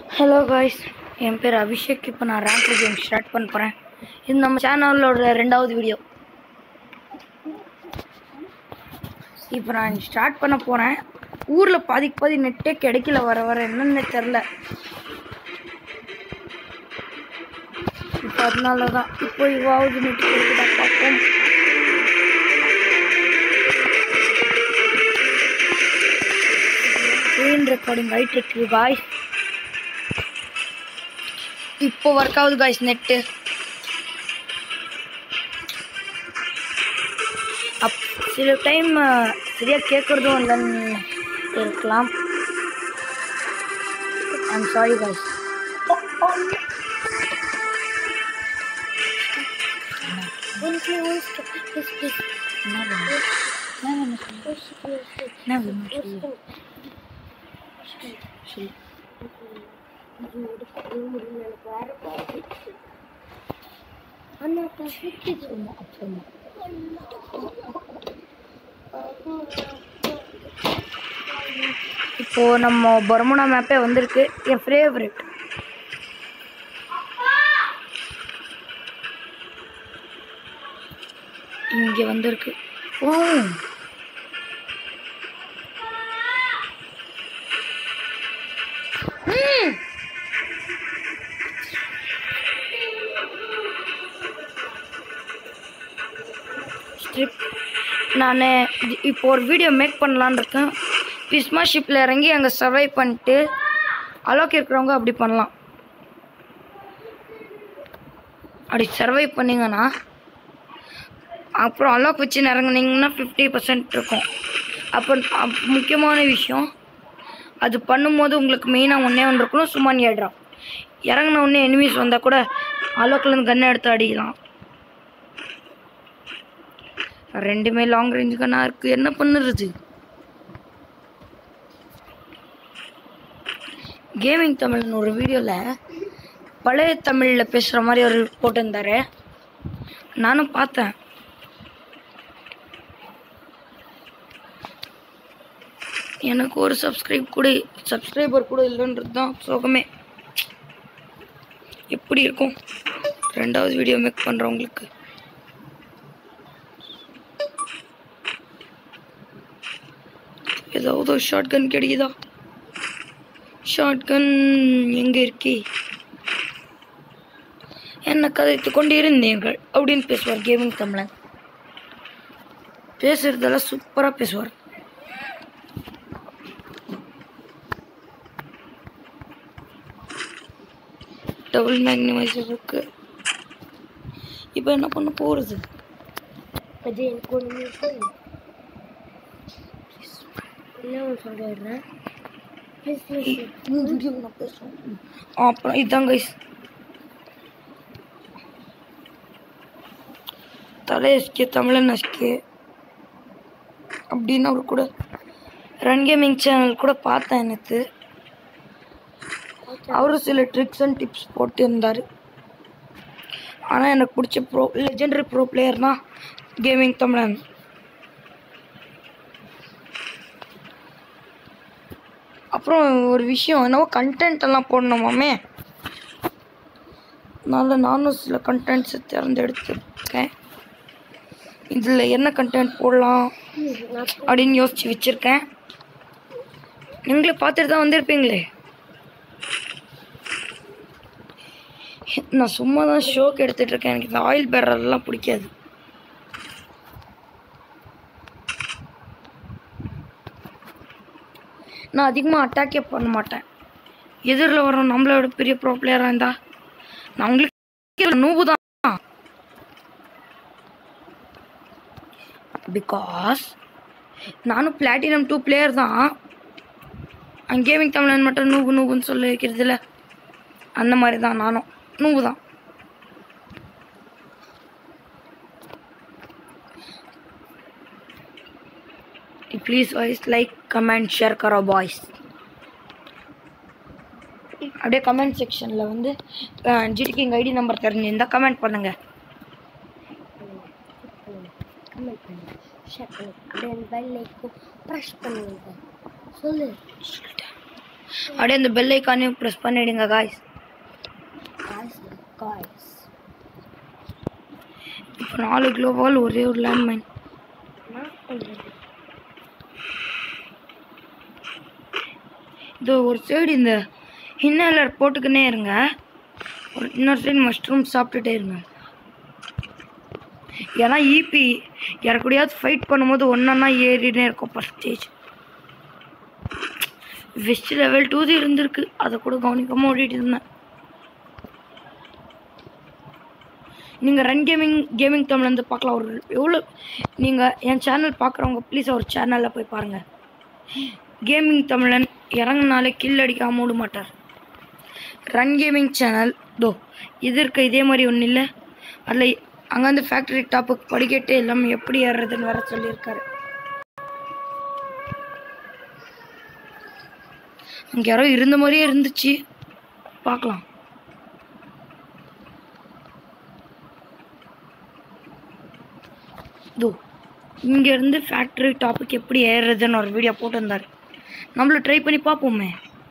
Hello guys என் பேர் அபிஷேக் இப்போ நான் ரேங்க் கேம் ஸ்டார்ட் பண்ண போகிறேன் இது நம்ம சேனலோட ரெண்டாவது வீடியோ இப்போ நான் ஸ்டார்ட் பண்ண போகிறேன் ஊரில் பாதிக்கு பாதி நெட்டே கிடைக்கல வர வர என்னன்னு தெரில இப்போ அதனால தான் இப்போ இவாவது நெட் கிடைக்குதா பார்ப்போம் ஸ்க்ரீன் ரெக்கார்டிங் ஆகிட்டு இருக்கு காய்ஸ் இப்போ ஒர்க் ஆகுது காய்ஸ் நெட்டு அப் சில டைம் சரியாக கேட்குறதும் இல்லைன்னு இருக்கலாம் ஐம் சாரி காய்ஸ் என்ன வேணும் சொல்லு சொல்லு சும்மா அப்புறமா இப்போ நம்ம பர்முனா மேப்பே வந்திருக்கு என் ஃபேவரட் இங்கே வந்திருக்கு ஓ ம். ஸ்ட்ரிப் நான் இப்போ ஒரு வீடியோ மேக் பண்ணலான்னு இருக்கேன் பிஸ்மா ஷிப்பில் இறங்கி அங்கே சர்வை பண்ணிட்டு அலோக் இருக்கிறவங்க அப்படி பண்ணலாம் அப்படி சர்வை பண்ணிங்கன்னா அப்புறம் அலோக் வச்சு இறங்குனீங்கன்னா ஃபிஃப்டி பர்சன்ட் இருக்கும் அப்போ அப் முக்கியமான விஷயம் அது பண்ணும்போது உங்களுக்கு மெயினாக ஒன்றே ஒன்று இருக்கணும் சும்மான் ஏடுறான் இறங்கின உடனே எனிமீஸ் வந்தால் கூட அலோக்லேருந்து கன்னை எடுத்து அடிக்கலாம் ரெண்டுமே லாங் ரேஞ்ச் கன்னா இருக்கு என்ன பண்ணுறது கேமிங் தமிழ்னு ஒரு வீடியோவில் பழைய தமிழில் பேசுகிற மாதிரி ஒரு போட்டிருந்தாரு நானும் பார்த்தேன் எனக்கு ஒரு சப்ஸ்கிரைப் கூட சப்ஸ்கிரைபர் கூட இல்லைன்றது தான் சோகமே எப்படி இருக்கும் ரெண்டாவது வீடியோ மேக் பண்ணுறவங்களுக்கு ஏதாவது ஒரு ஷார்ட் கன் கிடைக்குதா ஷார்ட் கன் எங்கே இருக்கே என்ன கதைத்து கொண்டு இருந்தீர்கள் அப்படின்னு பேசுவார் கேமிங் தமிழன் பேசுறதெல்லாம் சூப்பராக பேசுவார் டபுள் மேக்னிமைசர் இருக்கு இப்போ என்ன பண்ண போகிறது அது எனக்கு ஒன்று என்ன ஒன்று சொல்லிடுறேன் அப்புறம் இதுதான் கைஸ் தலை எஸ்கே தமிழன் எஸ்கே அப்படின்னு அவர் கூட ரன் கேமிங் சேனல் கூட பார்த்தேன் எனக்கு அவரும் சில ட்ரிக்ஸ் அண்ட் டிப்ஸ் போட்டு இருந்தார் ஆனால் எனக்கு பிடிச்ச ப்ரோ லெஜெண்டரி ப்ரோ பிளேயர் தான் கேமிங் தமிழன் அப்புறம் ஒரு விஷயம் என்னவோ கண்டென்ட் எல்லாம் போடணுமாமே அதனால நானும் சில கண்டென்ட்ஸை தேர்ந்தெடுத்துருக்கேன் இதில் என்ன கண்டென்ட் போடலாம் அப்படின்னு யோசிச்சு வச்சுருக்கேன் நீங்களே பார்த்துட்டு தான் வந்திருப்பீங்களே நான் சும்மா தான் ஷோக்கு எடுத்துட்டு இருக்கேன் எனக்கு இந்த ஆயில் பேரர்லாம் பிடிக்காது நான் அதிகமாக அட்டாக்கே பண்ண மாட்டேன் எதிரில் வரோம் நம்மளோட பெரிய ப்ரோ பிளேயராக இருந்தா நான் உங்களுக்கு நூபு தான் பிகாஸ் நானும் பிளாட்டினம் டூ பிளேயர் தான் கேமிங் தமிழன் மட்டும் நூபு நூபுன்னு சொல்லி வைக்கிறதுல அந்த மாதிரி தான் நானும் நூபு தான் please voice like comment share கரோ பாய்ஸ் அப்படியே கமெண்ட் செக்ஷனில் வந்து ஜிடிகிங் ஐடி நம்பர் தெரிஞ்சிருந்தால் கமெண்ட் பண்ணுங்கள் கமெண்ட் பண்ணுங்க ஷேர் பண்ணுங்க அப்படியே பெல் ஐக்கும் ப்ரெஸ் பண்ணுங்க சொல்லு சொல்லிட்டேன் அப்படியே அந்த பெல் ஐக்கானையும் ப்ரெஸ் பண்ணிடுங்க காய்ஸ் காய்ஸ் காய்ஸ் இப்போ நாலு குளோபால் ஒரே ஒரு லேண்ட்மைன் நான் பண்ணுறது இது ஒரு சைடு இந்த இன்னலர் போட்டுக்கினே இருங்க ஒரு இன்னொரு சைடு மஷ்ரூம் சாப்பிட்டுட்டே இருங்க ஏன்னா ஈபி யாருக்கூடயாவது ஃபைட் பண்ணும்போது ஒன்றா ஏறினே இருக்கும் பர்சன்டேஜ் வெஸ்ட் லெவல் டூ இருந்திருக்கு அதை கூட கவனிக்காமல் ஓடிட்டு இருந்தேன் நீங்கள் ரன் கேமிங் கேமிங் தமிழ்லேருந்து பார்க்கலாம் ஒரு எவ்வளோ நீங்கள் என் சேனல் பார்க்குறவங்க ப்ளீஸ் ஒரு சேனலில் போய் பாருங்கள் கேமிங் தமிழன் இறங்குனாலே கில் அடிக்காம விட மாட்டார் ரன் கேமிங் சேனல் தோ இது இருக்க இதே மாதிரி ஒன்றும் இல்லை அதில் அங்கேருந்து ஃபேக்ட்ரி டாப்புக்கு படிக்கட்டு எல்லாமே எப்படி ஏறுறதுன்னு வர சொல்லியிருக்காரு அங்கே யாரோ இருந்த மாதிரியே இருந்துச்சு பார்க்கலாம் தோ இங்கேருந்து ஃபேக்ட்ரி டாப்புக்கு எப்படி ஏறுறதுன்னு ஒரு வீடியோ போட்டிருந்தார் நம்மளும் ட்ரை பண்ணி பார்ப்போமே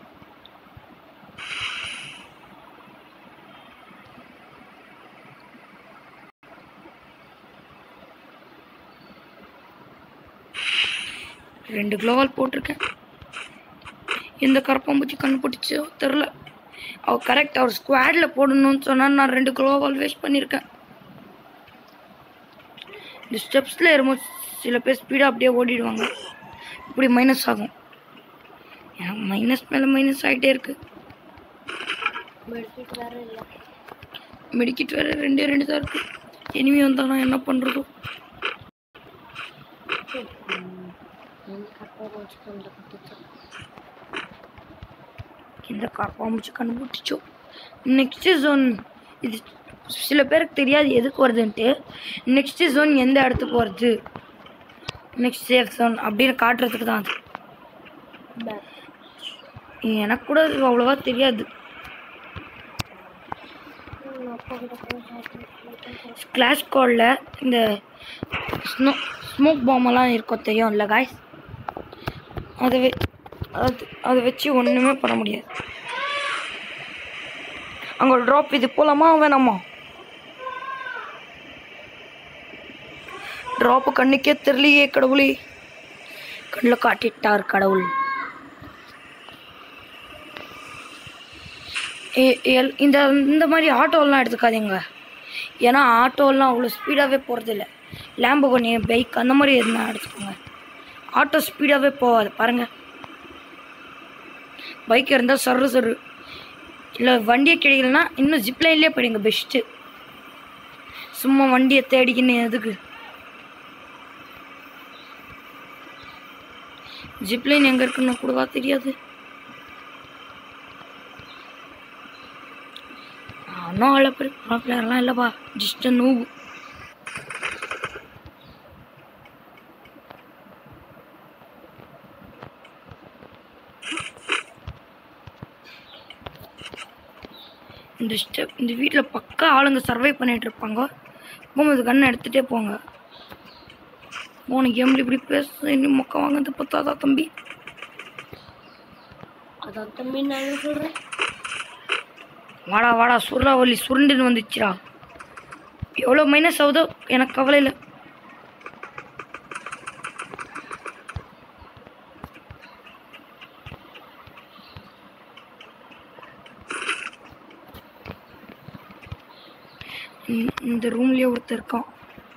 ரெண்டு குளோவால் போட்டிருக்கேன் எந்த கரப்பாம்பூச்சி கண்டுபிடிச்சோ தெரில அவ கரெக்ட் அவர் ஸ்குவாடில் போடணும்னு சொன்னால் நான் ரெண்டு குளோவால் வேஸ்ட் பண்ணியிருக்கேன் இந்த ஸ்டெப்ஸில் ஏறும்போது சில பேர் ஸ்பீடாக அப்படியே ஓடிடுவாங்க இப்படி மைனஸ் ஆகும் எனக்கு மைனஸ் மேலே மைனஸ் ஆகிட்டே இருக்கு மெடிக்கிட் வேறு இல்லை மெடிக்கிட் வேறு ரெண்டே ரெண்டு தான் இருக்கு இனிமே வந்தால் நான் என்ன பண்ணுறதோ எனக்கு அப்பா கொஞ்சம் கொண்டு கொடுத்துச்சு இந்த கரப்பாம்பூச்சி கண்டுபிடிச்சோ நெக்ஸ்ட் ஜோன் இது சில பேருக்கு தெரியாது எதுக்கு வருதுன்ட்டு நெக்ஸ்ட் ஜோன் எந்த இடத்துக்கு வருது நெக்ஸ்ட் சேஃப் ஜோன் அப்படின்னு காட்டுறதுக்கு தான் அது பேக் எனக்கு கூட அது அவ்வளோவா தெரியாது அப்பா கிட்ட போய் சாப்பிட்டு கிளாஷ் கோடில் இந்த ஸ்னோ ஸ்மோக் பாம்பெல்லாம் இருக்கும் தெரியும்ல காய்ஸ் அதை வெ அது அதை வச்சு ஒன்றுமே பண்ண முடியாது அங்கே ட்ராப் இது போலாமா வேணாமா ட்ராப்பு கண்ணுக்கே தெரியலையே கடவுளே கண்ணில் காட்டிட்டார் கடவுள் ஏ- எல்- இந்த இந்த மாதிரி ஆட்டோலாம் எடுத்துக்காதீங்க ஏன்னா ஆட்டோலாம் அவ்வளோ ஸ்பீடாகவே போகிறதில்ல லேம்பகோனி பைக் அந்த மாதிரி எதுனா எடுத்துக்கோங்க ஆட்டோ ஸ்பீடாகவே போகாது பாருங்கள் பைக் இருந்தால் சரு சரு இல்லை வண்டியை கிடைக்கலனா இன்னும் ஜிப்லைன்லேயே போயிடுங்க பெஸ்ட்டு சும்மா வண்டியை தேடிக்கின்னு எதுக்கு ஜிப்லைன் எங்கே இருக்குன்னு கூடவா தெரியாது நானும் அவ்வளோ பெரிய ப்ரோ பிளேயர்லாம் இல்லைப்பா ஜஸ்ட் நூபு இந்த ஸ்டெப் இந்த வீட்டில் பக்கா ஆளுங்க சர்வை பண்ணிட்டு இருப்பாங்க போகும்போது கண்ணை எடுத்துகிட்டே போங்க போன கேம்ல இப்படி பேச இன்னும் மொக்க வாங்கிறது பத்தாதா தம்பி அதான் தம்பி நான் சொல்கிறேன் வாடா வாடா சுருளாவலி சுருண்டுன்னு வந்துச்சுடா எவ்வளோ மைனஸ் ஆகுதோ எனக்கு கவலை இல்லை இந்த- இந்த ரூம்லயே ஒருத்தர் இருக்கான்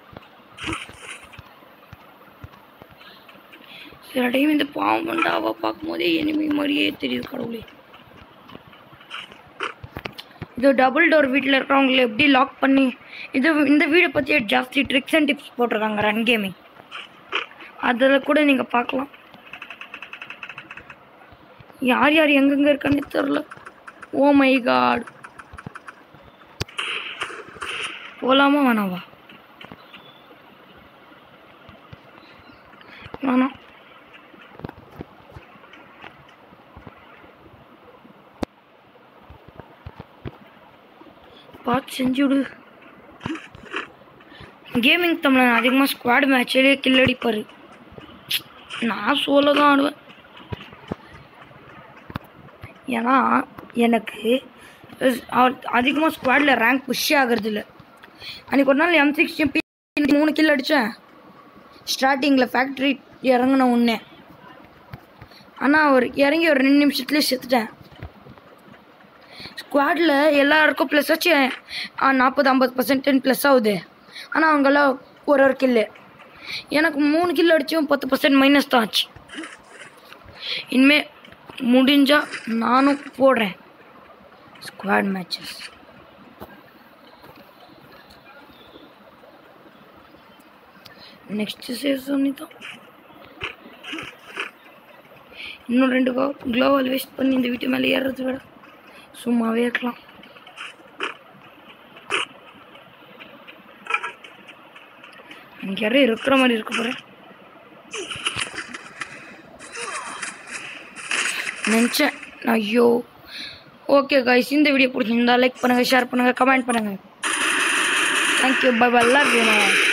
சில டைம் இந்த பாவம் பண்டாவை பார்க்கும்போதே எனிமி மாதிரியே தெரியுது கடவுளே இது டபுள் டோர் வீட்டில் இருக்கிறவங்களை எப்படி லாக் பண்ணி இது இந்த வீடை பற்றி ஜாஸ்தி ட்ரிக்ஸ் அண்ட் டிப்ஸ் போட்டிருக்காங்க ரன் கேமிங் அதில் கூட நீங்கள் பார்க்கலாம் யார் யார் எங்கெங்கே இருக்கான்னு தெரில ஓ மை காட் போகலாமா வேணாவா வேணாம் பார்த்து செஞ்சு விடு கேமிங் தமிழன் அதிகமாக ஸ்குவாட் மேட்ச்லேயே கில் அடிப்பார் நான் சோலோ தான் ஆடுவேன் ஏன்னா எனக்கு அதிகமாக ஸ்குவாடில் ரேங்க் புஷ் ஆகிறது இல்லை அன்றைக்கி ஒரு நாள் எம் சிக்ஸ்டி மூணு கில் அடித்தேன் ஸ்டார்டிங்கில் ஃபேக்ட்ரி இறங்கின உடனே ஆனால் ஒரு இறங்கி ஒரு ரெண்டு நிமிஷத்துலேயே செத்துட்டேன் ஸ்குவாடில் எல்லாருக்கும் ப்ளஸ் ஆச்சு நாற்பது ஐம்பது பர்சன்ட் ப்ளஸ் ஆகுது ஆனால் அவங்கெல்லாம் ஒரு ஒரு கில்லு எனக்கு மூணு கில் அடிச்சும் பத்து பர்சன்ட் மைனஸ் தான் ஆச்சு இனிமே முடிஞ்சால் நானும் போடுறேன் ஸ்குவாட் மேட்சஸ் நெக்ஸ்ட் சீசன் தான் இன்னும் ரெண்டு கோ க்ளோவல் வேஸ்ட் பண்ணி இந்த வீட்டு மேலே ஏறுறது விட சும்மாவே இருக்கலாம் எனக்கு யாரும் இருக்கிற மாதிரி இருக்க போகிறேன் நினச்சேன் ஐயோ ஓகே காய்ஸ் இந்த வீடியோ பிடிச்சிருந்தா லைக் பண்ணுங்கள் ஷேர் பண்ணுங்கள் கமெண்ட் பண்ணுங்கள் thank you bye bye love you